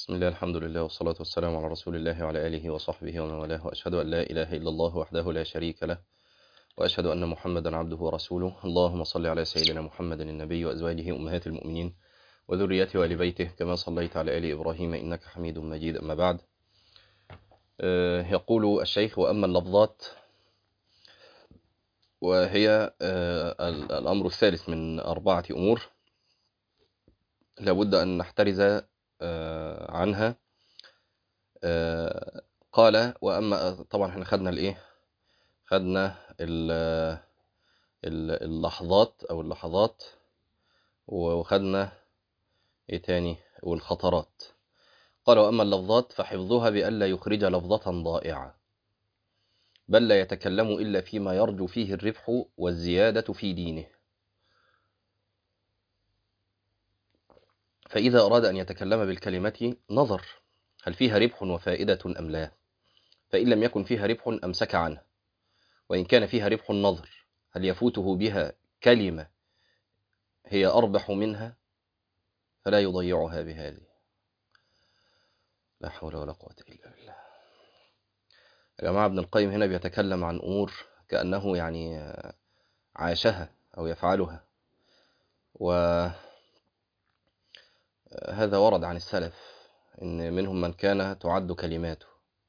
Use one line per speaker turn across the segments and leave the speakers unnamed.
بسم الله الحمد لله والصلاة والسلام على رسول الله وعلى آله وصحبه ومن والاه وأشهد أن لا إله إلا الله وحده لا شريك له وأشهد أن محمدا عبده ورسوله اللهم صل على سيدنا محمد النبي وأزواجه أمهات المؤمنين وذريته وآل بيته كما صليت على آل إبراهيم إنك حميد مجيد أما بعد آه، يقول الشيخ وأما اللفظات وهي آه، ال- الأمر الثالث من أربعة أمور لابد أن نحترز آه، عنها آه، قال وأما طبعا احنا خدنا الإيه خدنا ال- ال- اللحظات أو اللحظات وخدنا إيه تاني والخطرات قال وأما اللفظات فحفظها بألا يخرج لفظة ضائعة بل لا يتكلم إلا فيما يرجو فيه الربح والزيادة في دينه فإذا أراد أن يتكلم بالكلمة نظر هل فيها ربح وفائدة أم لا فإن لم يكن فيها ربح أمسك عنه وإن كان فيها ربح نظر هل يفوته بها كلمة هي أربح منها فلا يضيعها بهذه لا حول ولا قوة إلا بالله يا جماعة ابن القيم هنا بيتكلم عن أمور كأنه يعني عاشها أو يفعلها وهذا ورد عن السلف إن منهم من كان تعد كلماته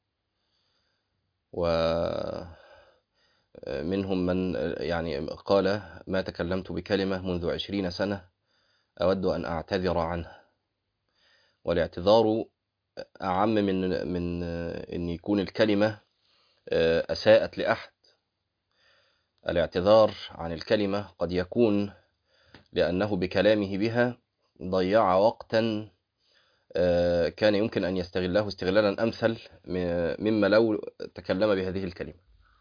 ومنهم من يعني قال ما تكلمت بكلمة منذ عشرين سنة أود أن أعتذر عنها والاعتذار أعم من من أن يكون الكلمة أساءت لأحد الاعتذار عن الكلمة قد يكون لأنه بكلامه بها ضيع وقتا آه، كان يمكن أن يستغله استغلالا أمثل م- مما لو تكلم بهذه الكلمة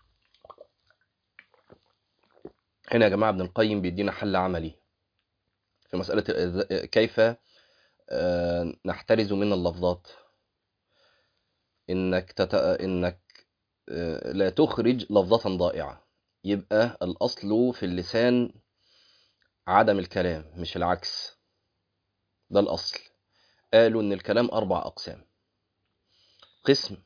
هنا يا جماعة ابن القيم بيدينا حل عملي في مسألة الإذ- كيف آه، نحترز من اللفظات إنك تت... إنك آه، لا تخرج لفظة ضائعة يبقى الأصل في اللسان عدم الكلام مش العكس ده الأصل قالوا إن الكلام أربع أقسام قسم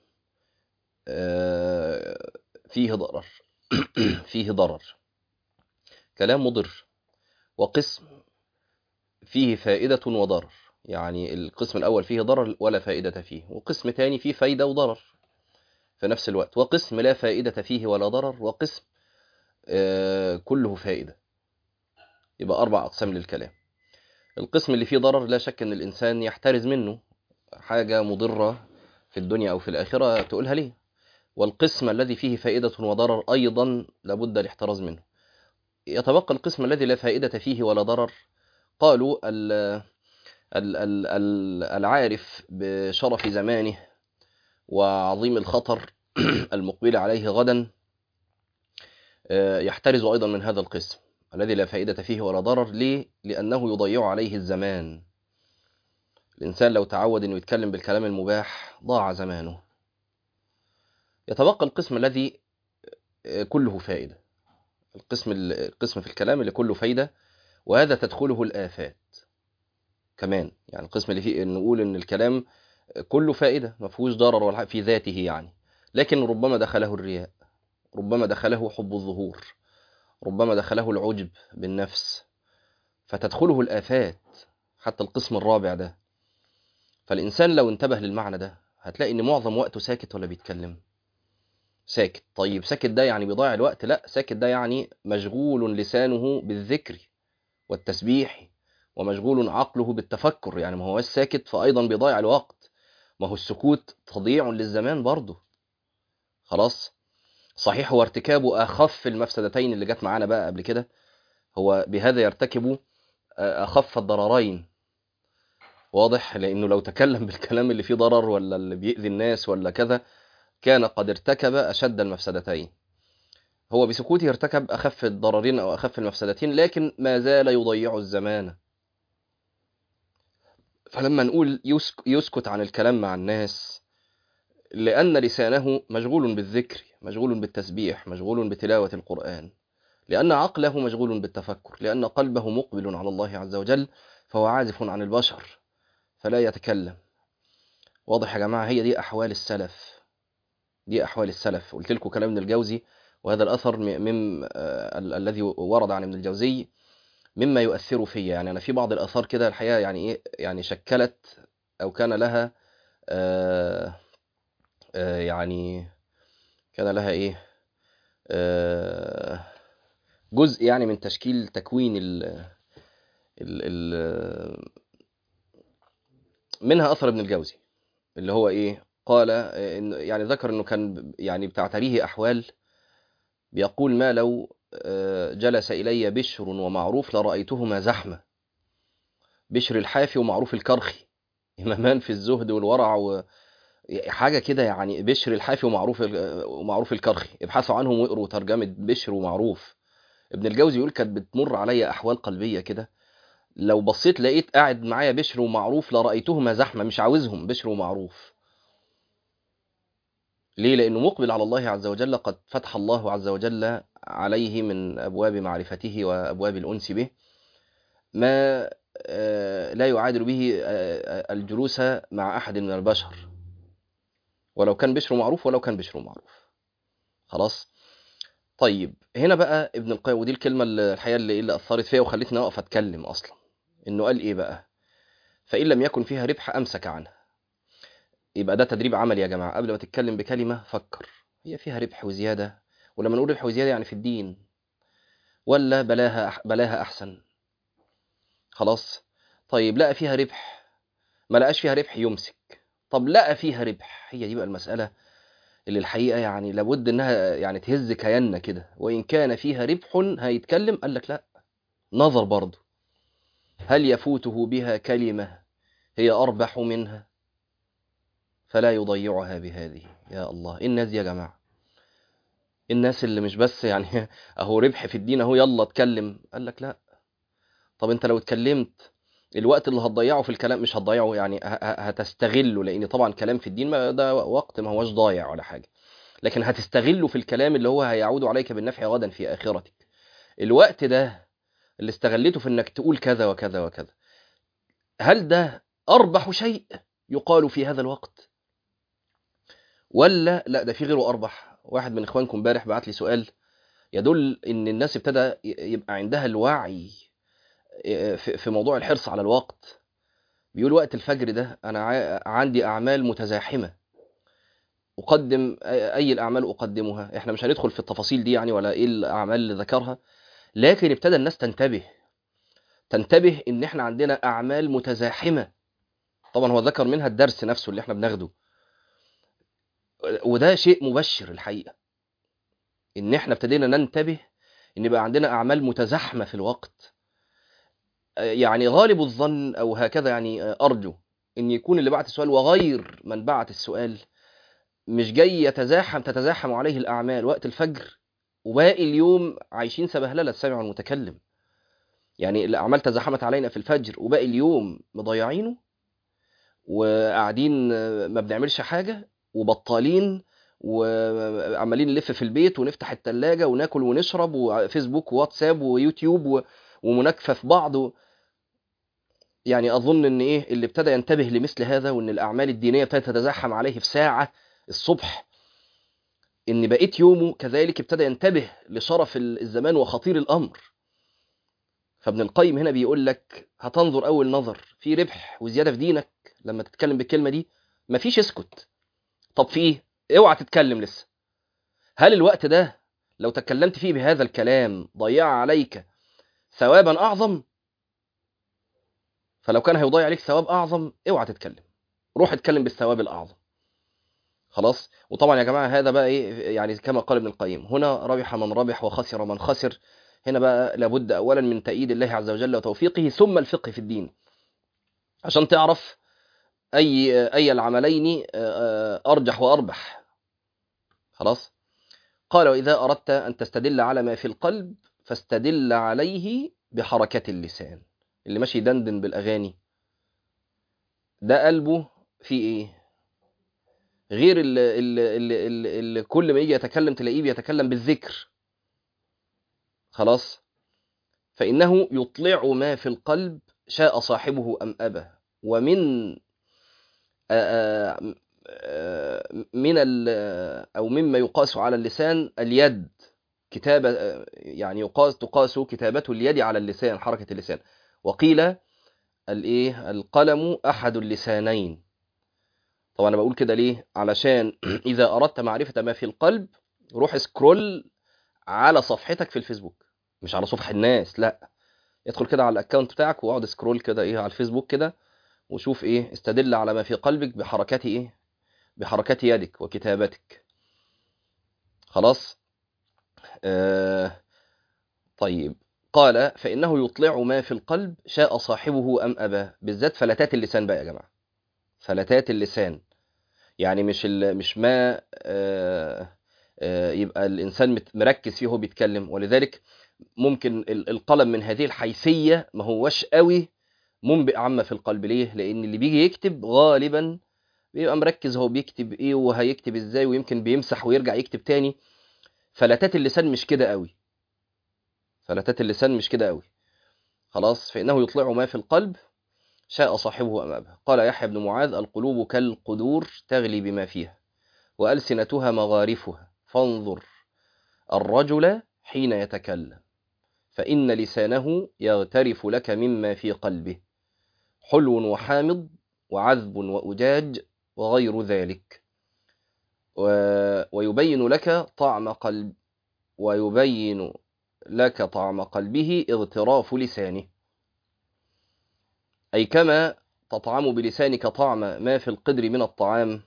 آه، فيه ضرر فيه ضرر كلام مضر وقسم فيه فائدة وضرر يعني القسم الأول فيه ضرر ولا فائدة فيه وقسم تاني فيه فايدة وضرر في نفس الوقت وقسم لا فائدة فيه ولا ضرر وقسم آه، كله فائدة يبقى أربع أقسام للكلام القسم اللي فيه ضرر لا شك أن الإنسان يحترز منه حاجة مضرة في الدنيا أو في الآخرة تقولها ليه والقسم الذي فيه فائدة وضرر أيضا لابد الاحتراز منه يتبقى القسم الذي لا فائدة فيه ولا ضرر قالوا ال ال ال ال العارف بشرف زمانه وعظيم الخطر المقبل عليه غدا آه، يحترز أيضا من هذا القسم الذي لا فائدة فيه ولا ضرر ليه؟ لأنه يضيع عليه الزمان الإنسان لو تعود أنه يتكلم بالكلام المباح ضاع زمانه يتبقى القسم الذي آه، كله فائدة القسم القسم في الكلام اللي كله فايدة وهذا تدخله الآفات كمان يعني القسم اللي فيه نقول ان الكلام كله فائدة ما فيهوش ضرر ولا حاجة في ذاته يعني لكن ربما دخله الرياء ربما دخله حب الظهور ربما دخله العجب بالنفس فتدخله الآفات حتى القسم الرابع ده فالإنسان لو انتبه للمعنى ده هتلاقي ان معظم وقته ساكت ولا بيتكلم ساكت طيب ساكت ده يعني بيضيع الوقت لا ساكت ده يعني مشغول لسانه بالذكر والتسبيح ومشغول عقله بالتفكر يعني ما هو ساكت فأيضا بيضيع الوقت ما هو السكوت تضييع للزمان برضه خلاص صحيح هو ارتكابه أخف المفسدتين اللي جت معانا بقى قبل كده هو بهذا يرتكب أخف الضررين واضح لأنه لو تكلم بالكلام اللي فيه ضرر ولا اللي بيأذي الناس ولا كذا كان قد ارتكب أشد المفسدتين هو بسكوته ارتكب أخف الضررين أو أخف المفسدتين لكن ما زال يضيع الزمان فلما نقول يسك- يسكت عن الكلام مع الناس لأن لسانه مشغول بالذكر مشغول بالتسبيح مشغول بتلاوة القرآن لأن عقله مشغول بالتفكر لأن قلبه مقبل على الله عز وجل فهو عازف عن البشر فلا يتكلم واضح يا جماعة هي دي أحوال السلف دي أحوال السلف قلت لكم كلام ابن الجوزي وهذا الأثر من آه ال الذي ورد عن ابن الجوزي مما يؤثر فيا يعني أنا في بعض الآثار كده الحقيقة يعني إيه يعني شكلت أو كان لها آه آه يعني كان لها إيه آه جزء يعني من تشكيل تكوين ال ال ال منها أثر ابن الجوزي اللي هو إيه قال إن يعني ذكر إنه كان يعني بتعتريه أحوال بيقول ما لو جلس إلي بشر ومعروف لرأيتهما زحمة بشر الحافي ومعروف الكرخي إمامان في الزهد والورع و... حاجة كده يعني بشر الحافي ومعروف ومعروف الكرخي ابحثوا عنهم واقروا ترجمة بشر ومعروف ابن الجوزي يقول كانت بتمر عليا أحوال قلبية كده لو بصيت لقيت قاعد معايا بشر ومعروف لرأيتهما زحمة مش عاوزهم بشر ومعروف ليه لأنه مقبل على الله عز وجل قد فتح الله عز وجل عليه من أبواب معرفته وأبواب الأنس به ما لا يعادل به الجلوس مع أحد من البشر ولو كان بشر معروف ولو كان بشر معروف خلاص طيب هنا بقى ابن القيم ودي الكلمة اللي الحقيقة اللي, اللي أثرت فيها وخلتني أقف أتكلم أصلا إنه قال إيه بقى فإن لم يكن فيها ربح أمسك عنها يبقى ده تدريب عملي يا جماعة قبل ما تتكلم بكلمة فكر هي فيها ربح وزيادة ولما نقول ربح وزيادة يعني في الدين ولا بلاها بلاها أحسن خلاص طيب لقى فيها ربح ما لقاش فيها ربح يمسك طب لقى فيها ربح هي دي بقى المسألة اللي الحقيقة يعني لابد انها يعني تهز كياننا كده وإن كان فيها ربح هيتكلم قال لك لا نظر برضه هل يفوته بها كلمة هي أربح منها فلا يضيعها بهذه يا الله الناس دي يا جماعة الناس اللي مش بس يعني اهو ربح في الدين اهو يلا اتكلم قال لك لا طب انت لو اتكلمت الوقت اللي هتضيعه في الكلام مش هتضيعه يعني هتستغله لان طبعا كلام في الدين ما ده وقت ما هوش ضايع ولا حاجه لكن هتستغله في الكلام اللي هو هيعود عليك بالنفع غدا في اخرتك الوقت ده اللي استغليته في انك تقول كذا وكذا وكذا هل ده اربح شيء يقال في هذا الوقت ولا لا ده في غيره اربح واحد من اخوانكم امبارح بعت لي سؤال يدل ان الناس ابتدى يبقى عندها الوعي في موضوع الحرص على الوقت بيقول وقت الفجر ده انا عندي اعمال متزاحمه اقدم اي الاعمال اقدمها احنا مش هندخل في التفاصيل دي يعني ولا ايه الاعمال اللي ذكرها لكن ابتدى الناس تنتبه تنتبه ان احنا عندنا اعمال متزاحمه طبعا هو ذكر منها الدرس نفسه اللي احنا بناخده وده شيء مبشر الحقيقه ان احنا ابتدينا ننتبه ان يبقى عندنا اعمال متزاحمه في الوقت يعني غالب الظن او هكذا يعني ارجو ان يكون اللي بعت السؤال وغير من بعت السؤال مش جاي يتزاحم تتزاحم عليه الاعمال وقت الفجر وباقي اليوم عايشين سبهلله السامع المتكلم يعني الاعمال تزاحمت علينا في الفجر وباقي اليوم مضيعينه وقاعدين ما بنعملش حاجه وبطالين وعمالين نلف في البيت ونفتح التلاجة وناكل ونشرب وفيسبوك وواتساب ويوتيوب ومناكفة في بعض و... يعني أظن إن إيه اللي ابتدى ينتبه لمثل هذا وإن الأعمال الدينية ابتدت تتزاحم عليه في ساعة الصبح إن بقيت يومه كذلك ابتدى ينتبه لشرف الزمان وخطير الأمر فابن القيم هنا بيقول لك هتنظر أول نظر في ربح وزيادة في دينك لما تتكلم بالكلمة دي مفيش اسكت طب في ايه اوعى تتكلم لسه هل الوقت ده لو تكلمت فيه بهذا الكلام ضيع عليك ثوابا اعظم فلو كان هيضيع عليك ثواب اعظم اوعى تتكلم روح اتكلم بالثواب الاعظم خلاص وطبعا يا جماعه هذا بقى ايه يعني كما قال ابن القيم هنا ربح من ربح وخسر من خسر هنا بقى لابد اولا من تأييد الله عز وجل وتوفيقه ثم الفقه في الدين عشان تعرف اي اي العملين ارجح واربح خلاص قال واذا اردت ان تستدل على ما في القلب فاستدل عليه بحركه اللسان اللي ماشي يدندن بالاغاني ده قلبه في ايه غير اللي, اللي, اللي, اللي, اللي كل ما يجي يتكلم تلاقيه بيتكلم بالذكر خلاص فانه يطلع ما في القلب شاء صاحبه ام ابى ومن آه، آه، من ال او مما يقاس على اللسان اليد كتابه آه، يعني يقاس تقاس كتابه اليد على اللسان حركه اللسان وقيل الايه القلم احد اللسانين طبعا انا بقول كده ليه علشان اذا اردت معرفه ما في القلب روح سكرول على صفحتك في الفيسبوك مش على صفح الناس لا ادخل كده على الاكونت بتاعك واقعد سكرول كده ايه على الفيسبوك كده وشوف ايه استدل على ما في قلبك بحركات ايه بحركات يدك وكتابتك خلاص آه طيب قال فإنه يطلع ما في القلب شاء صاحبه أم أبى بالذات فلتات اللسان بقى يا جماعة فلتات اللسان يعني مش ال... مش ما آه آه يبقى الإنسان مت- مركز فيه وهو بيتكلم ولذلك ممكن ال- القلم من هذه الحيثية ما هوش قوي منبئ عما في القلب ليه لأن اللي بيجي يكتب غالبا بيبقى مركز هو بيكتب ايه وهيكتب ازاي ويمكن بيمسح ويرجع يكتب تاني فلتات اللسان مش كده قوي فلتات اللسان مش كده قوي خلاص فإنه يطلع ما في القلب شاء صاحبه أم أبى قال يحيى بن معاذ القلوب كالقدور تغلي بما فيها وألسنتها مغارفها فانظر الرجل حين يتكلم فإن لسانه يغترف لك مما في قلبه حلو وحامض وعذب وأجاج وغير ذلك و- ويبين لك طعم قلب ويبين لك طعم قلبه اغتراف لسانه أي كما تطعم بلسانك طعم ما في القدر من الطعام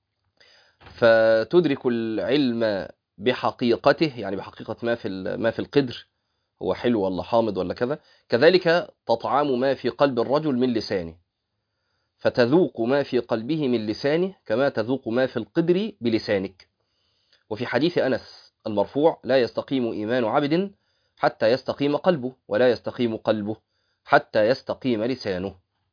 فتدرك العلم بحقيقته يعني بحقيقة ما في ال- ما في القدر هو حلو ولا حامض ولا كذا كذلك تطعم ما في قلب الرجل من لسانه فتذوق ما في قلبه من لسانه كما تذوق ما في القدر بلسانك وفي حديث أنس المرفوع لا يستقيم إيمان عبد حتى يستقيم قلبه ولا يستقيم قلبه حتى يستقيم لسانه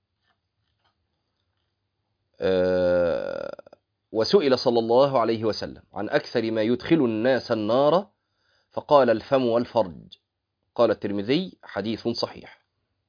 آه، وسئل صلى الله عليه وسلم عن أكثر ما يدخل الناس النار فقال الفم والفرج قال الترمذي حديث صحيح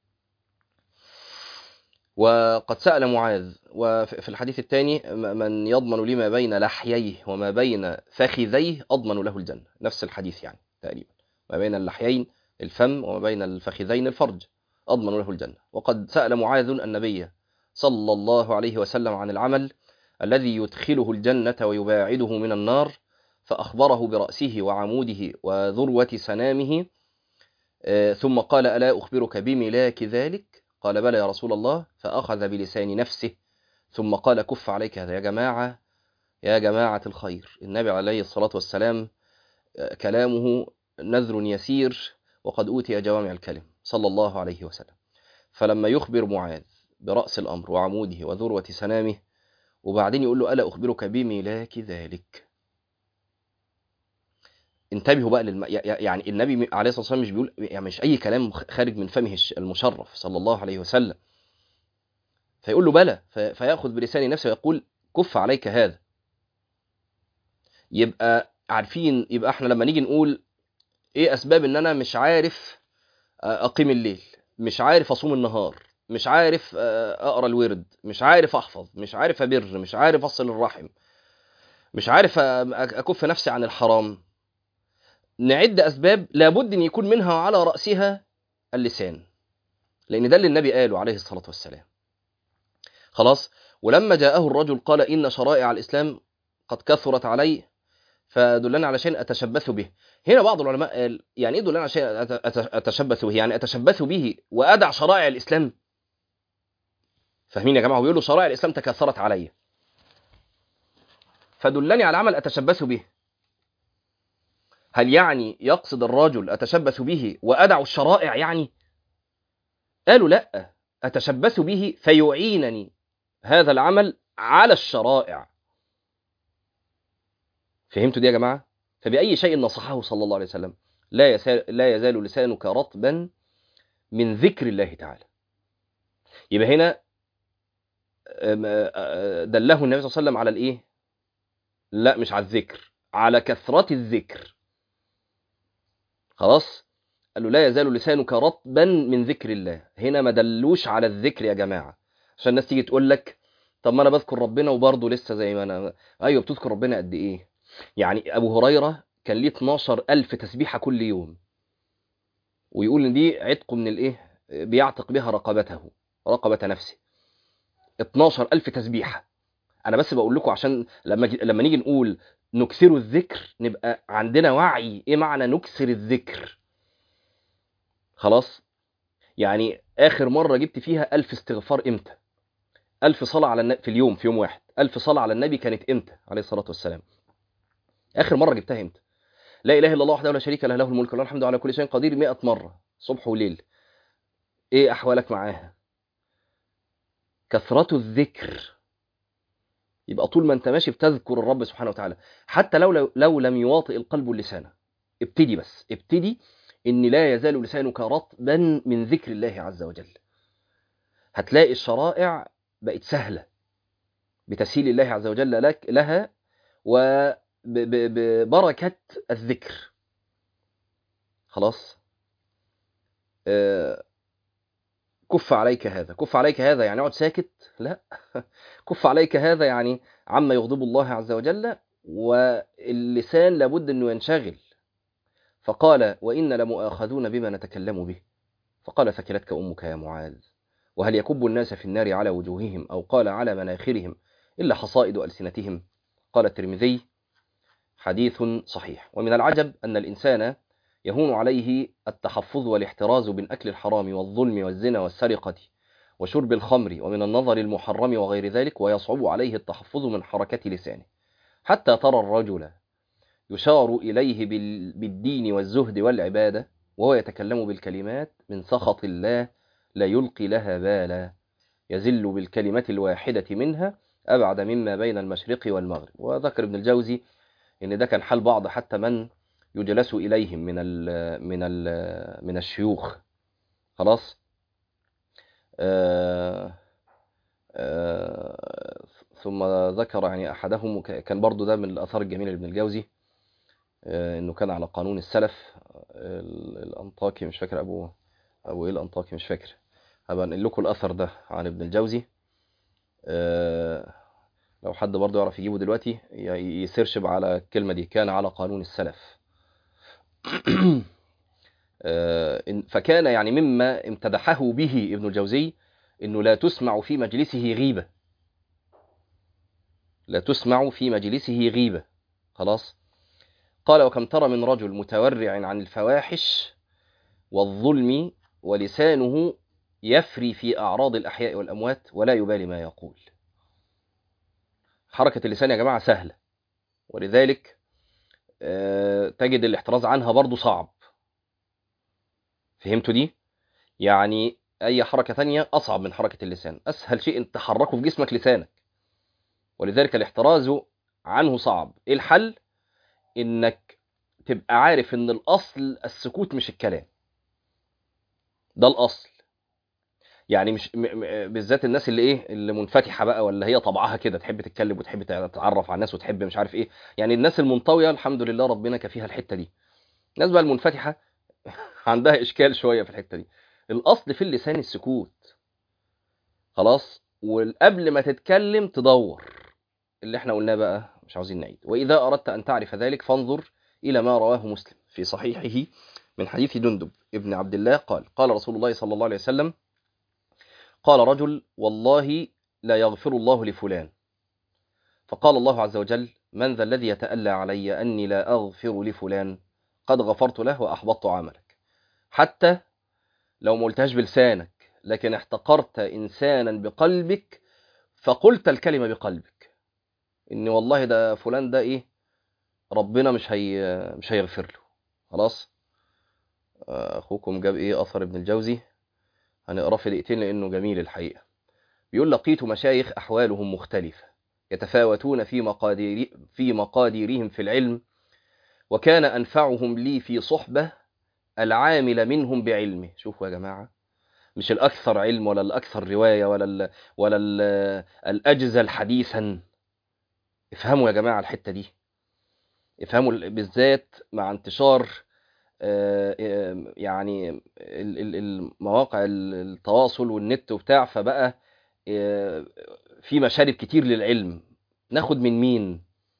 وقد سأل معاذ وفي الحديث الثاني من يضمن لي ما بين لحييه وما بين فخذيه أضمن له الجنة نفس الحديث يعني تقريبا ما بين اللحيين الفم وما بين الفخذين الفرج أضمن له الجنة وقد سأل معاذ النبي صلى الله عليه وسلم عن العمل الذي يدخله الجنة ويباعده من النار فأخبره برأسه وعموده وذروة سنامه آه، ثم قال ألا أخبرك بملاك ذلك قال بلى يا رسول الله فأخذ بلسان نفسه ثم قال كف عليك هذا يا جماعة يا جماعة الخير النبي عليه الصلاة والسلام آه، كلامه نذر يسير وقد أوتي جوامع الكلم صلى الله عليه وسلم فلما يخبر معاذ برأس الأمر وعموده وذروة سنامه وبعدين يقول له ألا أخبرك بملاك ذلك انتبهوا بقى للم... يعني النبي عليه الصلاة والسلام مش بيقول يعني مش أي كلام خارج من فمه المشرف صلى الله عليه وسلم فيقول له بلى ف... فيأخذ بلسان نفسه ويقول كف عليك هذا يبقى عارفين يبقى احنا لما نيجي نقول ايه اسباب ان انا مش عارف اقيم الليل مش عارف اصوم النهار مش عارف اقرا الورد مش عارف احفظ مش عارف ابر مش عارف اصل الرحم مش عارف اكف نفسي عن الحرام نعد اسباب لابد ان يكون منها على راسها اللسان لان ده اللي النبي قاله عليه الصلاه والسلام خلاص ولما جاءه الرجل قال ان شرائع الاسلام قد كثرت علي فدلنا على شيء اتشبث به هنا بعض العلماء قال يعني ايه دلنا على شيء اتشبث به يعني اتشبث به وادع شرائع الاسلام فاهمين يا جماعه بيقولوا شرائع الاسلام تكاثرت علي فدلني على عمل اتشبث به هل يعني يقصد الرجل اتشبث به وادع الشرائع يعني قالوا لا اتشبث به فيعينني هذا العمل على الشرائع فهمتوا دي يا جماعه فباي شيء نصحه صلى الله عليه وسلم لا يزال لا يزال لسانك رطبا من ذكر الله تعالى يبقى هنا دله النبي صلى الله عليه وسلم على الايه لا مش على الذكر على كثرة الذكر خلاص قال له لا يزال لسانك رطبا من ذكر الله هنا ما دلوش على الذكر يا جماعة عشان الناس تيجي تقول لك طب ما انا بذكر ربنا وبرضه لسه زي ما انا ايوه بتذكر ربنا قد ايه يعني ابو هريره كان ليه 12000 تسبيحه كل يوم ويقول ان دي عتق من الايه بيعتق بها رقبته رقبه نفسه 12000 تسبيحه انا بس بقول لكم عشان لما لما نيجي نقول نكثر الذكر نبقى عندنا وعي ايه معنى نكثر الذكر خلاص يعني اخر مره جبت فيها ألف استغفار امتى ألف صلاة على النبي في اليوم في يوم واحد ألف صلاة على النبي كانت امتى عليه الصلاة والسلام آخر مرة جبتها امتى لا إله إلا الله وحده لا شريك له له الملك وله الحمد على كل شيء قدير 100 مرة صبح وليل إيه أحوالك معاها كثرة الذكر يبقى طول ما أنت ماشي بتذكر الرب سبحانه وتعالى حتى لو لو, لو لم يواطئ القلب اللسان ابتدي بس ابتدي إن لا يزال لسانك رطبا من ذكر الله عز وجل هتلاقي الشرائع بقت سهلة بتسهيل الله عز وجل لك لها وببركة الذكر خلاص آه كف عليك هذا كف عليك هذا يعني اقعد ساكت لا كف عليك هذا يعني عما يغضب الله عز وجل واللسان لابد انه ينشغل فقال وإن لمؤاخذون بما نتكلم به فقال ثكلتك أمك يا معاذ وهل يكب الناس في النار على وجوههم أو قال على مناخرهم إلا حصائد ألسنتهم قال الترمذي حديث صحيح ومن العجب أن الإنسان يهون عليه التحفظ والاحتراز من أكل الحرام والظلم والزنا والسرقة وشرب الخمر ومن النظر المحرم وغير ذلك ويصعب عليه التحفظ من حركة لسانه حتى ترى الرجل يشار إليه بالدين والزهد والعبادة وهو يتكلم بالكلمات من سخط الله لا يلقي لها بالا يزل بالكلمة الواحدة منها أبعد مما بين المشرق والمغرب وذكر ابن الجوزي إن ده كان حال بعض حتى من يجلس إليهم من ال من ال من الشيوخ خلاص آآ آآ ثم ذكر يعني أحدهم كان برضو ده من الأثار الجميلة لابن الجوزي إنه كان على قانون السلف الأنطاكي مش فاكر أبو أبو إيه الأنطاكي مش فاكر هبقى انقل لكم الاثر ده عن ابن الجوزي أه لو حد برضه يعرف يجيبه دلوقتي يسيرش على الكلمه دي كان على قانون السلف أه فكان يعني مما امتدحه به ابن الجوزي انه لا تسمع في مجلسه غيبه لا تسمع في مجلسه غيبه خلاص قال وكم ترى من رجل متورع عن الفواحش والظلم ولسانه يفري في أعراض الأحياء والأموات ولا يبالي ما يقول حركة اللسان يا جماعة سهلة ولذلك تجد الاحتراز عنها برضو صعب فهمتوا دي؟ يعني أي حركة ثانية أصعب من حركة اللسان أسهل شيء أن تحركه في جسمك لسانك ولذلك الاحتراز عنه صعب إيه الحل؟ إنك تبقى عارف إن الأصل السكوت مش الكلام ده الأصل يعني مش م... م... بالذات الناس اللي ايه اللي منفتحه بقى ولا هي طبعها كده تحب تتكلم وتحب تتعرف على الناس وتحب مش عارف ايه يعني الناس المنطويه الحمد لله ربنا كفيها الحته دي الناس بقى المنفتحه عندها اشكال شويه في الحته دي الاصل في اللسان السكوت خلاص وقبل ما تتكلم تدور اللي احنا قلناه بقى مش عاوزين نعيد واذا اردت ان تعرف ذلك فانظر الى ما رواه مسلم في صحيحه من حديث جندب ابن عبد الله قال قال رسول الله صلى الله عليه وسلم قال رجل والله لا يغفر الله لفلان فقال الله عز وجل من ذا الذي يتألى علي أني لا أغفر لفلان قد غفرت له وأحبطت عملك حتى لو ما قلتهاش بلسانك لكن احتقرت إنسانا بقلبك فقلت الكلمة بقلبك إن والله ده فلان ده إيه ربنا مش هي مش هيغفر له خلاص أخوكم جاب إيه أثر ابن الجوزي هنقراه في دقيقتين لأنه جميل الحقيقة بيقول لقيت مشايخ أحوالهم مختلفة يتفاوتون في مقادير في مقاديرهم في العلم وكان أنفعهم لي في صحبة العامل منهم بعلمه شوفوا يا جماعة مش الأكثر علم ولا الأكثر رواية ولا ال ولا ال الأجزل حديثا افهموا يا جماعة الحتة دي افهموا بالذات مع انتشار يعني المواقع التواصل والنت وبتاع فبقى في مشارب كتير للعلم ناخد من مين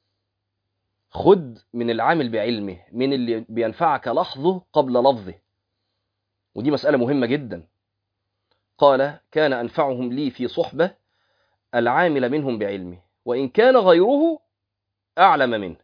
خد من العامل بعلمه من اللي بينفعك لحظه قبل لفظه ودي مسألة مهمة جدا قال كان أنفعهم لي في صحبة العامل منهم بعلمه وإن كان غيره أعلم منه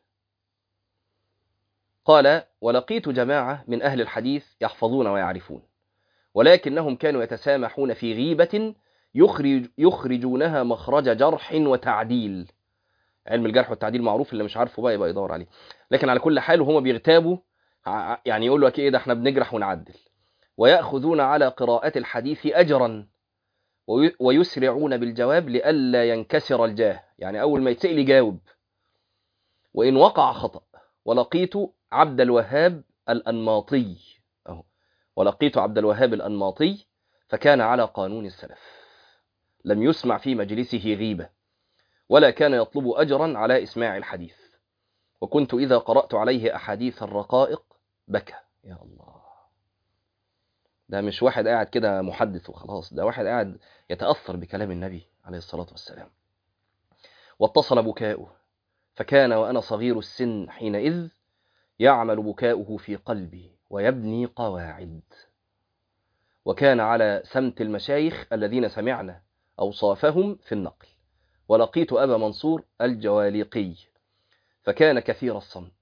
قال ولقيت جماعة من أهل الحديث يحفظون ويعرفون ولكنهم كانوا يتسامحون في غيبة يخرج يخرجونها مخرج جرح وتعديل علم الجرح والتعديل معروف اللي مش عارفه بقى يبقى يدور عليه لكن على كل حال وهم بيغتابوا يعني يقول لك ايه ده احنا بنجرح ونعدل ويأخذون على قراءة الحديث أجرا ويسرعون بالجواب لئلا ينكسر الجاه يعني أول ما يتسأل يجاوب وإن وقع خطأ ولقيت عبد الوهاب الأنماطي أهو ولقيت عبد الوهاب الأنماطي فكان على قانون السلف لم يسمع في مجلسه غيبة ولا كان يطلب أجرا على إسماع الحديث وكنت إذا قرأت عليه أحاديث الرقائق بكى يا الله ده مش واحد قاعد كده محدث وخلاص ده واحد قاعد يتأثر بكلام النبي عليه الصلاة والسلام واتصل بكاؤه فكان وأنا صغير السن حينئذ يعمل بكاؤه في قلبي ويبني قواعد وكان على سمت المشايخ الذين سمعنا أوصافهم في النقل ولقيت أبا منصور الجواليقي فكان كثير الصمت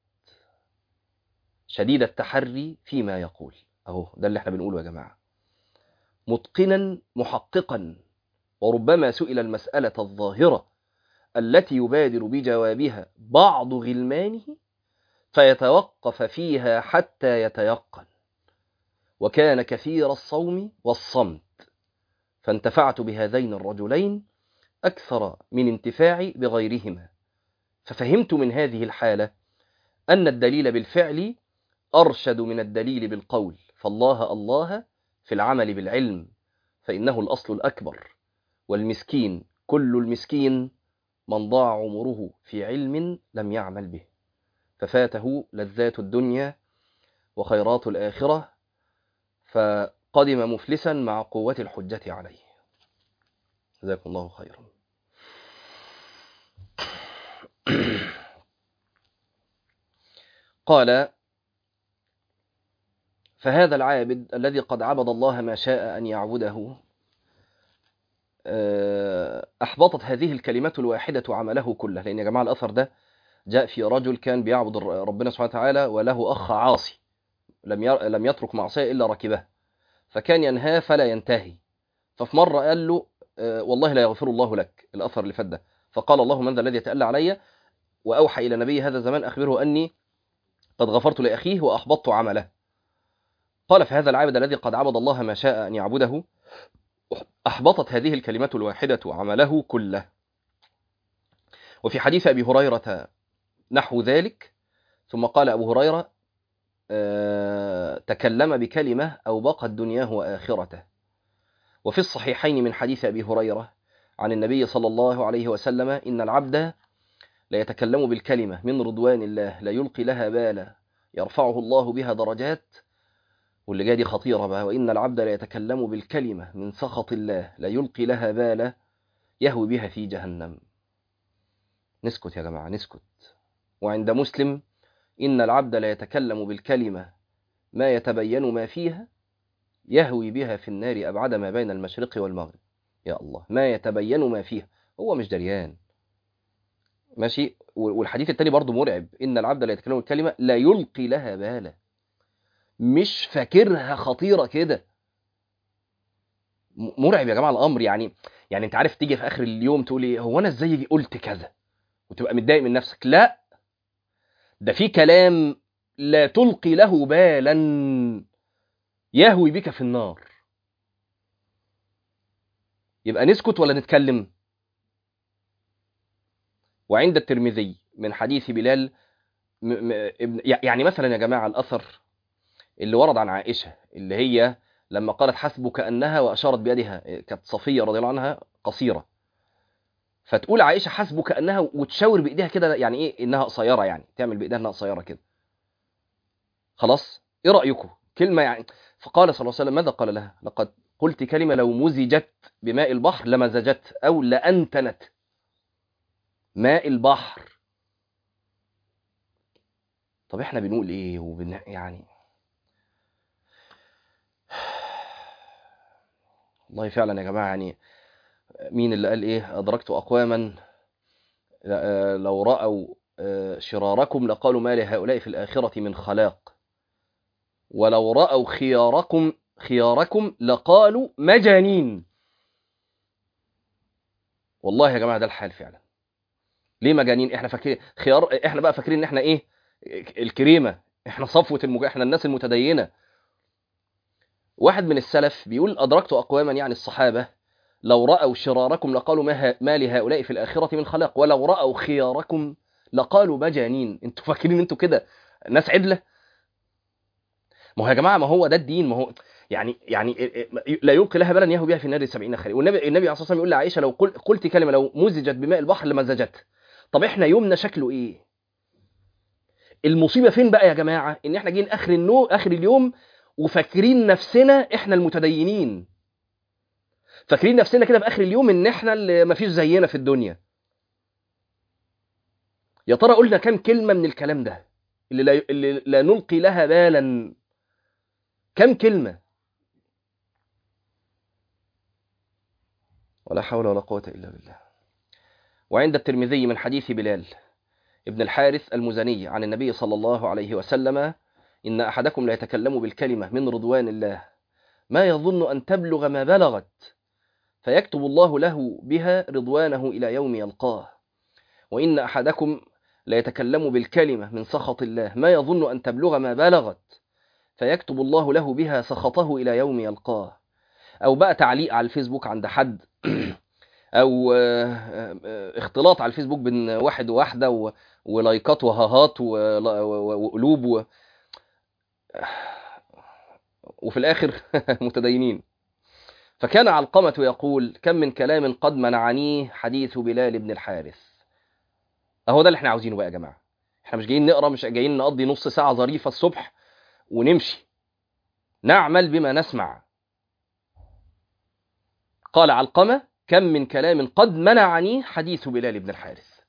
شديد التحري فيما يقول أهو ده اللي احنا بنقوله يا جماعة متقنا محققا وربما سئل المسألة الظاهرة التي يبادر بجوابها بعض غلمانه فيتوقف فيها حتى يتيقن وكان كثير الصوم والصمت فانتفعت بهذين الرجلين أكثر من انتفاعي بغيرهما ففهمت من هذه الحالة أن الدليل بالفعل أرشد من الدليل بالقول فالله الله في العمل بالعلم فإنه الأصل الأكبر والمسكين كل المسكين من ضاع عمره في علم لم يعمل به ففاته لذات الدنيا وخيرات الآخرة فقدم مفلسا مع قوة الحجة عليه جزاكم الله خيرا قال فهذا العابد الذي قد عبد الله ما شاء أن يعبده أحبطت هذه الكلمة الواحدة عمله كله لأن يا جماعة الأثر ده جاء في رجل كان بيعبد ربنا سبحانه وتعالى وله أخ عاصي لم لم يترك معصية إلا ركبها فكان ينهاه فلا ينتهي ففي مرة قال له والله لا يغفر الله لك الأثر اللي فات ده فقال الله من ذا الذي يتألى علي وأوحى إلى نبي هذا الزمان أخبره أني قد غفرت لأخيه وأحبطت عمله قال فهذا العابد الذي قد عبد الله ما شاء أن يعبده أحبطت هذه الكلمة الواحدة عمله كله وفي حديث أبي هريرة نحو ذلك ثم قال أبو هريرة أه تكلم بكلمة أو بقت دنياه وآخرته وفي الصحيحين من حديث أبي هريرة عن النبي صلى الله عليه وسلم إن العبد لا يتكلم بالكلمة من رضوان الله لا يلقي لها بالا يرفعه الله بها درجات واللي جاي دي خطيرة بقى وإن العبد لا يتكلم بالكلمة من سخط الله لا يلقي لها بالا يهوي بها في جهنم نسكت يا جماعة نسكت وعند مسلم إن العبد لا يتكلم بالكلمة ما يتبين ما فيها يهوي بها في النار أبعد ما بين المشرق والمغرب يا الله ما يتبين ما فيها هو مش دريان ماشي والحديث التاني برضو مرعب إن العبد لا يتكلم بالكلمة لا يلقي لها بالا مش فاكرها خطيرة كده مرعب يا جماعة الأمر يعني يعني أنت عارف تيجي في آخر اليوم تقول إيه هو أنا إزاي قلت كذا وتبقى متضايق من نفسك لا ده في كلام لا تلقي له بالا يهوي بك في النار يبقى نسكت ولا نتكلم وعند الترمذي من حديث بلال م م يعني مثلا يا جماعة الأثر اللي ورد عن عائشة اللي هي لما قالت حسبك أنها وأشارت بيدها كانت صفية رضي الله عنها قصيرة فتقول عائشة حسبك أنها وتشاور بإيديها كده يعني إيه إنها قصيرة يعني تعمل بإيديها إنها قصيرة كده خلاص إيه رأيكم كلمة يعني فقال صلى الله عليه وسلم ماذا قال لها لقد قلت كلمة لو مزجت بماء البحر لمزجت أو لأنتنت ماء البحر طب احنا بنقول ايه وبن... يعني والله فعلا يا جماعة يعني مين اللي قال ايه أدركت أقواما لو رأوا شراركم لقالوا ما لهؤلاء في الآخرة من خلاق ولو رأوا خياركم خياركم لقالوا مجانين والله يا جماعة ده الحال فعلا ليه مجانين احنا فاكرين خيار احنا بقى فاكرين ان احنا ايه الكريمة احنا صفوة المج... احنا الناس المتدينة واحد من السلف بيقول أدركت أقواما يعني الصحابة لو رأوا شراركم لقالوا ما, ه... ما لهؤلاء في الآخرة من خلاق ولو رأوا خياركم لقالوا مجانين انتوا فاكرين انتوا كده ناس عدلة ما هو يا جماعة ما هو ده الدين ما هو يعني يعني لا يلقي لها بالا يهو بها في النار سبعين خريف والنبي النبي عليه الصلاه والسلام يقول لعائشه لو قل قلت كلمه لو مزجت بماء البحر لمزجت طب احنا يومنا شكله ايه المصيبه فين بقى يا جماعه ان احنا جايين اخر النو اخر اليوم وفاكرين نفسنا احنا المتدينين فاكرين نفسنا كده في اخر اليوم ان احنا اللي ما فيش زينا في الدنيا يا ترى قلنا كام كلمه من الكلام ده اللي لا, اللي لا نلقي لها بالا كم كلمه ولا حول ولا قوة إلا بالله وعند الترمذي من حديث بلال ابن الحارث المزني عن النبي صلى الله عليه وسلم إن أحدكم لا يتكلم بالكلمة من رضوان الله ما يظن أن تبلغ ما بلغت فيكتب الله له بها رضوانه إلى يوم يلقاه وإن أحدكم لا يتكلم بالكلمة من سخط الله ما يظن أن تبلغ ما بلغت فيكتب الله له بها سخطه إلى يوم يلقاه أو بقى تعليق على الفيسبوك عند حد او اختلاط على الفيسبوك بين واحد وواحده ولايكات وهاهات وقلوب و... وفي الاخر متدينين فكان علقمة يقول كم من كلام قد منعنيه حديث بلال بن الحارث اهو ده اللي احنا عاوزينه بقى يا جماعه احنا مش جايين نقرا مش جايين نقضي نص ساعه ظريفه الصبح ونمشي نعمل بما نسمع قال علقمه كم من كلام قد منعني حديث بلال بن الحارث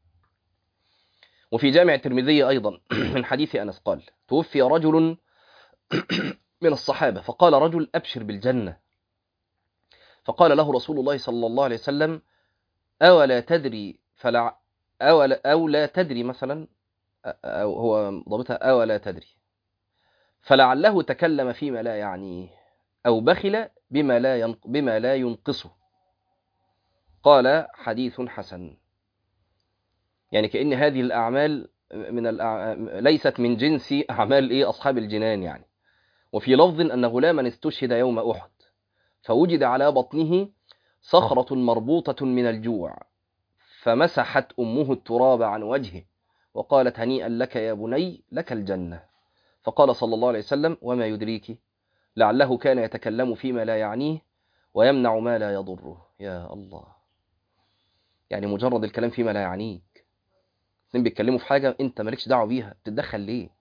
وفي جامع الترمذي أيضا من حديث أنس قال توفي رجل من الصحابة فقال رجل أبشر بالجنة فقال له رسول الله صلى الله عليه وسلم أولا تدري فلع أولا أو لا تدري مثلا أو هو ضابطها أولا تدري فلعله تكلم فيما لا يعنيه أو بخل بما لا ينق بما لا ينقصه قال حديث حسن يعني كأن هذه الأعمال من الأع... ليست من جنس أعمال إيه أصحاب الجنان يعني وفي لفظ أن غلاما استشهد يوم أحد فوجد على بطنه صخرة مربوطة من الجوع فمسحت أمه التراب عن وجهه وقالت هنيئا لك يا بني لك الجنة فقال صلى الله عليه وسلم وما يدريك لعله كان يتكلم فيما لا يعنيه ويمنع ما لا يضره يا الله يعني مجرد الكلام فيما لا يعنيك اثنين بيتكلموا في حاجة انت مالكش دعوة بيها بتتدخل ليه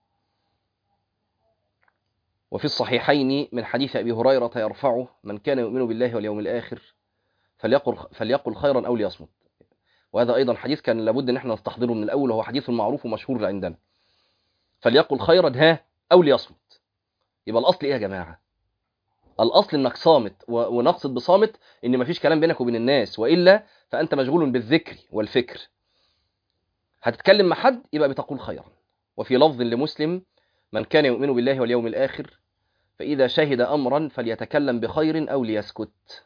وفي الصحيحين من حديث أبي هريرة يرفعه من كان يؤمن بالله واليوم الآخر فليقل, فليقل خيرا أو ليصمت وهذا أيضا حديث كان لابد أن احنا نستحضره من الأول وهو حديث معروف ومشهور عندنا فليقل خيرا ها أو ليصمت يبقى الأصل إيه يا جماعة الأصل أنك صامت ونقصد بصامت أن مفيش كلام بينك وبين الناس وإلا فأنت مشغول بالذكر والفكر هتتكلم مع حد يبقى بتقول خيرا وفي لفظ لمسلم من كان يؤمن بالله واليوم الآخر فإذا شهد أمرا فليتكلم بخير أو ليسكت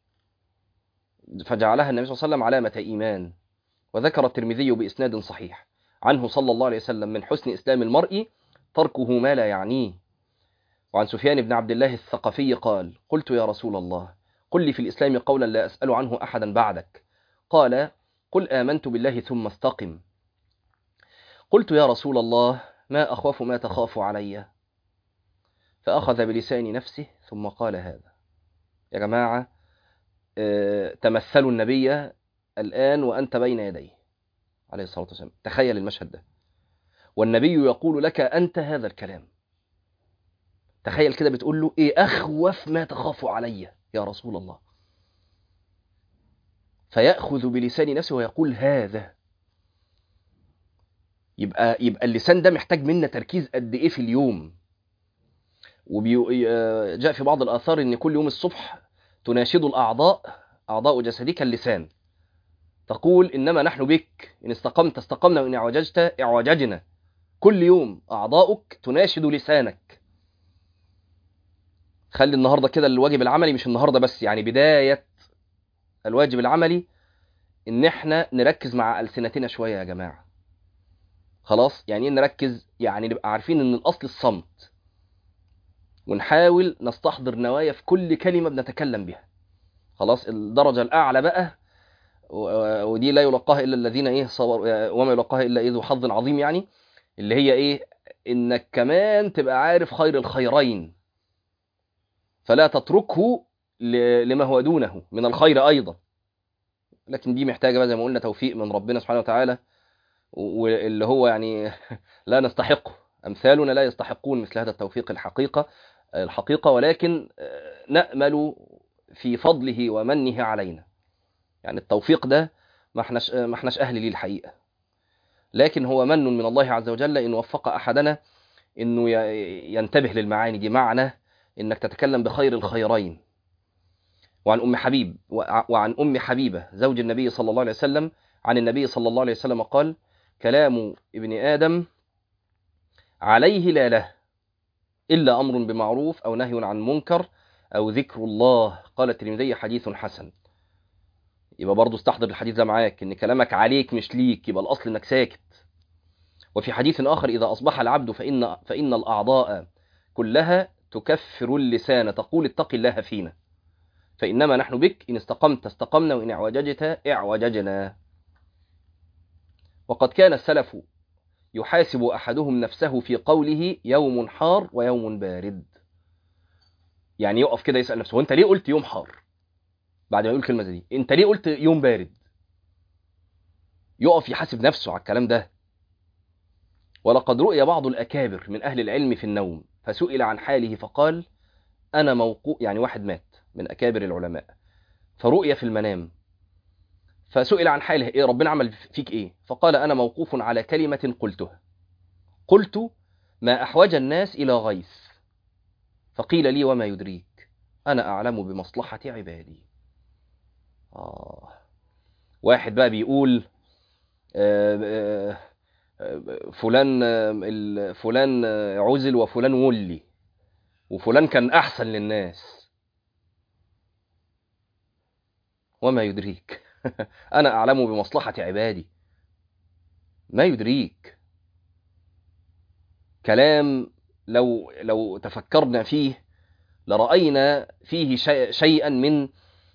فجعلها النبي صلى الله عليه وسلم علامة إيمان وذكر الترمذي بإسناد صحيح عنه صلى الله عليه وسلم من حسن إسلام المرء تركه ما لا يعنيه وعن سفيان بن عبد الله الثقفي قال قلت يا رسول الله قل لي في الإسلام قولا لا أسأل عنه أحدا بعدك قال قل آمنت بالله ثم استقم قلت يا رسول الله ما أخاف ما تخاف علي فأخذ بلسان نفسه ثم قال هذا يا جماعة اه تمثلوا النبي الآن وأنت بين يديه عليه الصلاة والسلام تخيل المشهد ده والنبي يقول لك أنت هذا الكلام تخيل كده بتقول له ايه اخوف ما تخاف علي يا رسول الله فيأخذ بلسان نفسه ويقول هذا يبقى يبقى اللسان ده محتاج منا تركيز قد ايه في اليوم وجاء في بعض الآثار ان كل يوم الصبح تناشد الأعضاء أعضاء جسدك اللسان تقول إنما نحن بك إن استقمت استقمنا وإن اعوججت اعوججنا كل يوم أعضاؤك تناشد لسانك خلي النهاردة كده الواجب العملي مش النهاردة بس يعني بداية الواجب العملي إن إحنا نركز مع ألسنتنا شوية يا جماعة خلاص يعني إيه نركز يعني نبقى عارفين إن الأصل الصمت ونحاول نستحضر نوايا في كل كلمة بنتكلم بها خلاص الدرجة الأعلى بقى ودي لا يلقاها إلا الذين إيه صبر وما يلقاها إلا إيه ذو حظ عظيم يعني اللي هي إيه إنك كمان تبقى عارف خير الخيرين فلا تتركه لما هو دونه من الخير أيضا لكن دي محتاجة بقى زي ما قلنا توفيق من ربنا سبحانه وتعالى واللي هو يعني لا نستحقه أمثالنا لا يستحقون مثل هذا التوفيق الحقيقة الحقيقة ولكن نأمل في فضله ومنه علينا يعني التوفيق ده ما احناش ما احناش اهل ليه الحقيقه لكن هو من من الله عز وجل ان وفق احدنا انه ينتبه للمعاني دي معنى انك تتكلم بخير الخيرين وعن ام حبيب وعن ام حبيبه زوج النبي صلى الله عليه وسلم عن النبي صلى الله عليه وسلم قال كلام ابن ادم عليه لا له الا امر بمعروف او نهي عن منكر او ذكر الله قال الترمذي حديث حسن يبقى برضه استحضر الحديث ده معاك ان كلامك عليك مش ليك يبقى الاصل انك ساكت وفي حديث اخر اذا اصبح العبد فان فان الاعضاء كلها تكفر اللسان تقول اتق الله فينا فانما نحن بك ان استقمت استقمنا وان اعوججت اعوججنا وقد كان السلف يحاسب احدهم نفسه في قوله يوم حار ويوم بارد يعني يقف كده يسال نفسه وانت ليه قلت يوم حار بعد ما يقول الكلمه دي انت ليه قلت يوم بارد يقف يحاسب نفسه على الكلام ده ولقد رؤي بعض الاكابر من اهل العلم في النوم فسئل عن حاله فقال انا موقوف يعني واحد مات من اكابر العلماء فرؤي في المنام فسئل عن حاله ايه ربنا عمل فيك ايه فقال انا موقوف على كلمه قلتها قلت ما احوج الناس الى غيث فقيل لي وما يدريك انا اعلم بمصلحه عبادي آه. واحد بقى بيقول آه آه فلان فلان عزل وفلان ولي وفلان كان احسن للناس وما يدريك انا اعلم بمصلحه عبادي ما يدريك كلام لو لو تفكرنا فيه لراينا فيه شيء شيئا من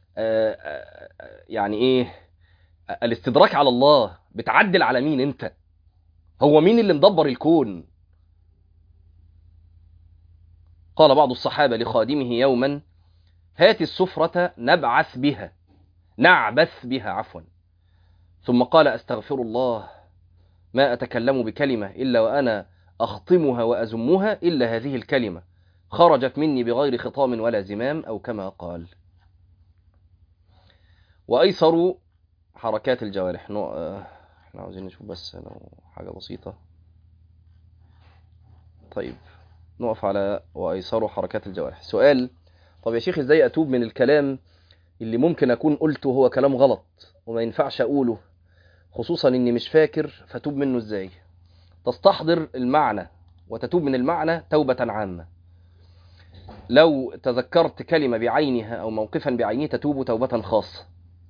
يعني ايه الاستدراك على الله بتعدل على مين انت هو مين اللي مدبر الكون قال بعض الصحابة لخادمه يوما هات السفرة نبعث بها نعبث بها عفوا ثم قال استغفر الله ما أتكلم بكلمة إلا وأنا أخطمها وأزمها إلا هذه الكلمة خرجت مني بغير خطام ولا زمام أو كما قال وايسر حركات الجوارح نوع احنا عاوزين نشوف بس لو حاجه بسيطه طيب نقف على وايسر حركات الجوارح سؤال طب يا شيخ ازاي اتوب من الكلام اللي ممكن اكون قلته هو كلام غلط وما ينفعش اقوله خصوصا اني مش فاكر فتوب منه ازاي تستحضر المعنى وتتوب من المعنى توبه عامه لو تذكرت كلمه بعينها او موقفا بعينه تتوب توبه خاصه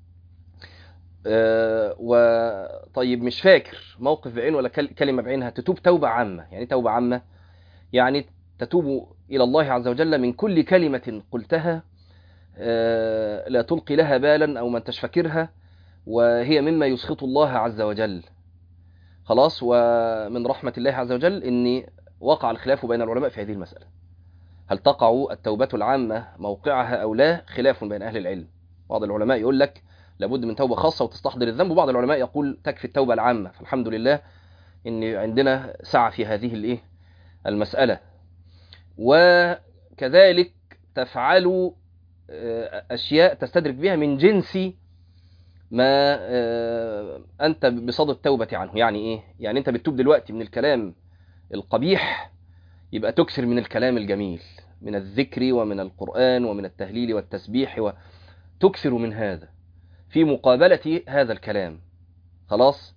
أه وطيب مش فاكر موقف بعينه ولا كلمة بعينها تتوب توبة عامة يعني توبة عامة يعني تتوب إلى الله عز وجل من كل كلمة قلتها أه لا تلقي لها بالا أو ما انتش فاكرها وهي مما يسخط الله عز وجل خلاص ومن رحمة الله عز وجل أن وقع الخلاف بين العلماء في هذه المسألة هل تقع التوبة العامة موقعها أو لا خلاف بين أهل العلم بعض العلماء يقول لك لابد من توبة خاصة وتستحضر الذنب وبعض العلماء يقول تكفي التوبة العامة فالحمد لله ان عندنا سعة في هذه الايه المسألة وكذلك تفعل آه، أشياء تستدرك بها من جنس ما آه، أنت بصدد التوبة عنه يعني إيه؟ يعني أنت بتتوب دلوقتي من الكلام القبيح يبقى تكثر من الكلام الجميل من الذكر ومن القرآن ومن التهليل والتسبيح وتكثر من هذا في مقابلة هذا الكلام خلاص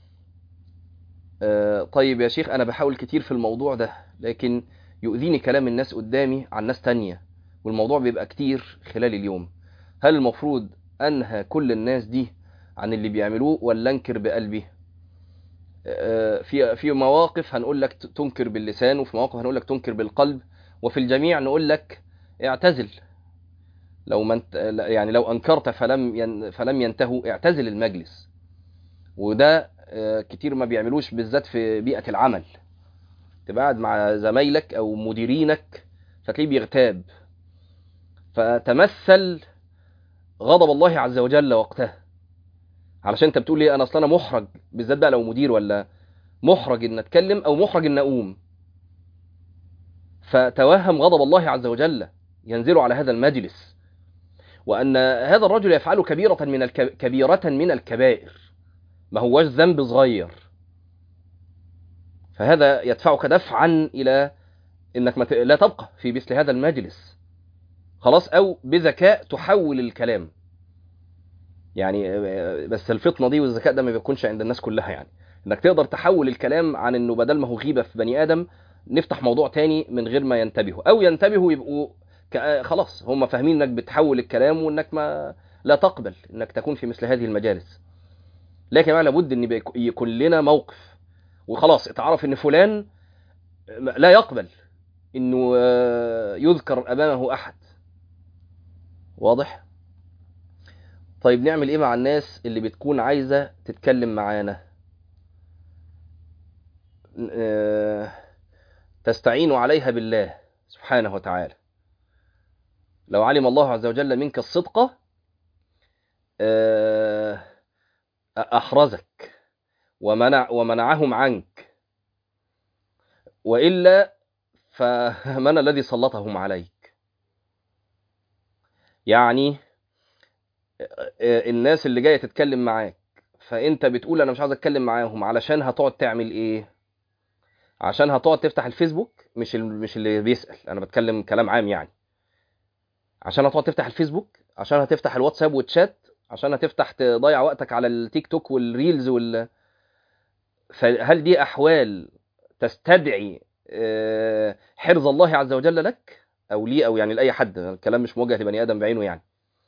آه، طيب يا شيخ أنا بحاول كتير في الموضوع ده لكن يؤذيني كلام الناس قدامي عن ناس تانية والموضوع بيبقى كتير خلال اليوم هل المفروض أنهى كل الناس دي عن اللي بيعملوه ولا أنكر بقلبي آه، في في مواقف هنقول لك تنكر باللسان وفي مواقف هنقول لك تنكر بالقلب وفي الجميع نقول لك اعتزل لو من يعني لو انكرت فلم ين فلم ينتهوا اعتزل المجلس وده آه، كتير ما بيعملوش بالذات في بيئة العمل تبقى قاعد مع زمايلك او مديرينك فتلاقيه بيغتاب فتمثل غضب الله عز وجل وقتها علشان انت بتقول ايه انا اصلا انا محرج بالذات بقى لو مدير ولا محرج ان اتكلم او محرج ان اقوم فتوهم غضب الله عز وجل ينزل على هذا المجلس وان هذا الرجل يفعل كبيرة من الك... كبيرة من الكبائر ما هوش ذنب صغير فهذا يدفعك دفعا الى انك ما ت... لا تبقى في مثل هذا المجلس خلاص او بذكاء تحول الكلام يعني بس الفطنه دي والذكاء ده ما بيكونش عند الناس كلها يعني انك تقدر تحول الكلام عن انه بدل ما هو غيبه في بني ادم نفتح موضوع تاني من غير ما ينتبهوا او ينتبهوا يبقوا ك- خلاص هم فاهمين انك بتحول الكلام وانك ما لا تقبل انك تكون في مثل هذه المجالس لكن بقى لابد ان يبقى يكون لنا موقف وخلاص اتعرف ان فلان لا يقبل انه آه، يذكر امامه احد واضح طيب نعمل ايه مع الناس اللي بتكون عايزه تتكلم معانا آه، تستعين عليها بالله سبحانه وتعالى لو علم الله عز وجل منك الصدق آه، أحرزك ومنع ومنعهم عنك وإلا فمن الذي سلطهم عليك يعني آه، الناس اللي جاية تتكلم معاك فأنت بتقول أنا مش عاوز أتكلم معاهم علشان هتقعد تعمل إيه عشان هتقعد تفتح الفيسبوك مش ال- مش اللي بيسأل انا بتكلم كلام عام يعني عشان هتقعد تفتح الفيسبوك عشان هتفتح الواتساب والشات عشان هتفتح تضيع وقتك على التيك توك والريلز وال فهل دي احوال تستدعي آه، حرز الله عز وجل لك او لي او يعني لاي حد الكلام مش موجه لبني ادم بعينه يعني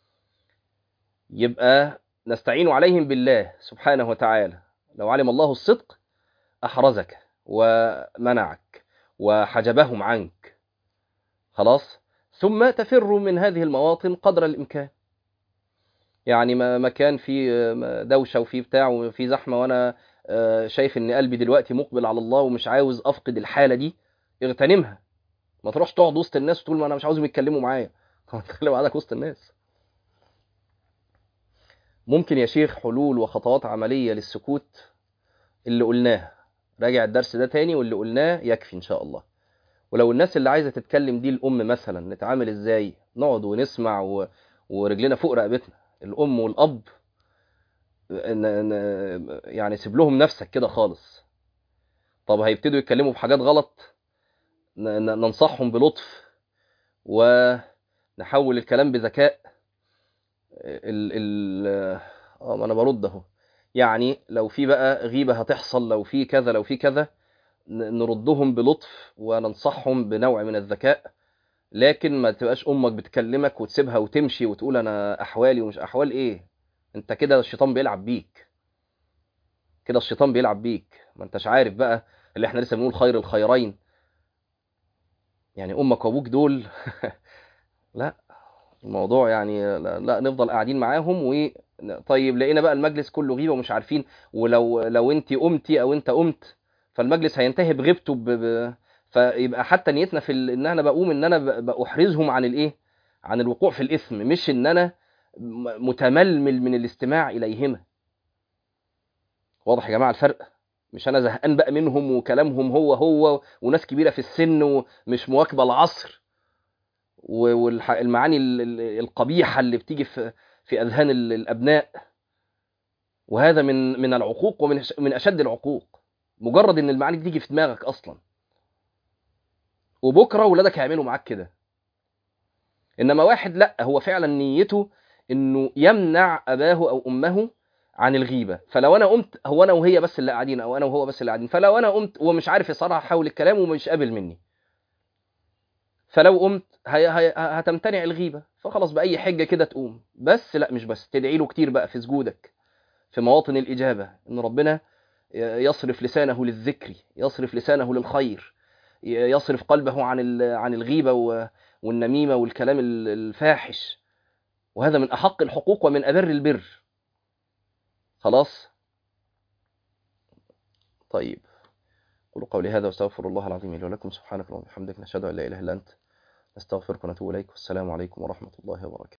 يبقى نستعين عليهم بالله سبحانه وتعالى لو علم الله الصدق احرزك ومنعك وحجبهم عنك خلاص ثم تفر من هذه المواطن قدر الامكان يعني ما مكان فيه دوشه وفيه بتاع وفيه زحمه وانا آه، شايف ان قلبي دلوقتي مقبل على الله ومش عاوز افقد الحاله دي اغتنمها ما تروحش تقعد وسط الناس وتقول ما انا مش عاوزهم يتكلموا معايا طب اتكلم عندك وسط الناس ممكن يا شيخ حلول وخطوات عمليه للسكوت اللي قلناها راجع الدرس ده تاني واللي قلناه يكفي ان شاء الله ولو الناس اللي عايزه تتكلم دي الام مثلا نتعامل ازاي نقعد ونسمع و... ورجلنا فوق رقبتنا الام والاب ن... ن... يعني سيب لهم نفسك كده خالص طب هيبتدوا يتكلموا بحاجات غلط ن... ن- ننصحهم بلطف ونحول الكلام بذكاء ال ال اه ما انا برد اهو يعني لو في بقى غيبة هتحصل لو في كذا لو في كذا ن- نردهم بلطف وننصحهم بنوع من الذكاء لكن ما تبقاش امك بتكلمك وتسيبها وتمشي وتقول انا احوالي ومش احوال ايه انت كده الشيطان بيلعب بيك كده الشيطان بيلعب بيك ما انتش عارف بقى اللي احنا لسه بنقول خير الخيرين يعني امك وابوك دول لا الموضوع يعني لا, لا نفضل قاعدين معاهم و طيب لقينا بقى المجلس كله غيبه ومش عارفين ولو لو انت قمتي او انت قمت فالمجلس هينتهي بغيبته ب... ب... فيبقى حتى نيتنا في ال... ان انا بقوم ان انا ب... باحرزهم عن الايه عن الوقوع في الاثم مش ان انا م- متململ من الاستماع اليهما واضح يا جماعه الفرق مش انا زهقان بقى منهم وكلامهم هو هو وناس كبيره في السن ومش مواكبه العصر والمعاني القبيحه اللي بتيجي في في اذهان الابناء وهذا من من العقوق ومن من اشد العقوق مجرد ان المعاني دي تيجي في دماغك اصلا وبكره ولادك هيعملوا معاك كده انما واحد لا هو فعلا نيته انه يمنع اباه او امه عن الغيبه فلو انا قمت هو انا وهي بس اللي قاعدين او انا وهو بس اللي قاعدين فلو انا قمت هو مش عارف يصرح حول الكلام ومش قابل مني فلو قمت هي هي هتمتنع الغيبه فخلاص باي حجه كده تقوم بس لا مش بس تدعي له كتير بقى في سجودك في مواطن الاجابه ان ربنا يصرف لسانه للذكر يصرف لسانه للخير يصرف قلبه عن عن الغيبه والنميمه والكلام الفاحش وهذا من احق الحقوق ومن ابر البر خلاص طيب قولوا قولي هذا واستغفر الله العظيم لي ولكم سبحانك اللهم وبحمدك نشهد ان لا اله الا انت نستغفرك ونتوب اليك والسلام عليكم ورحمه الله وبركاته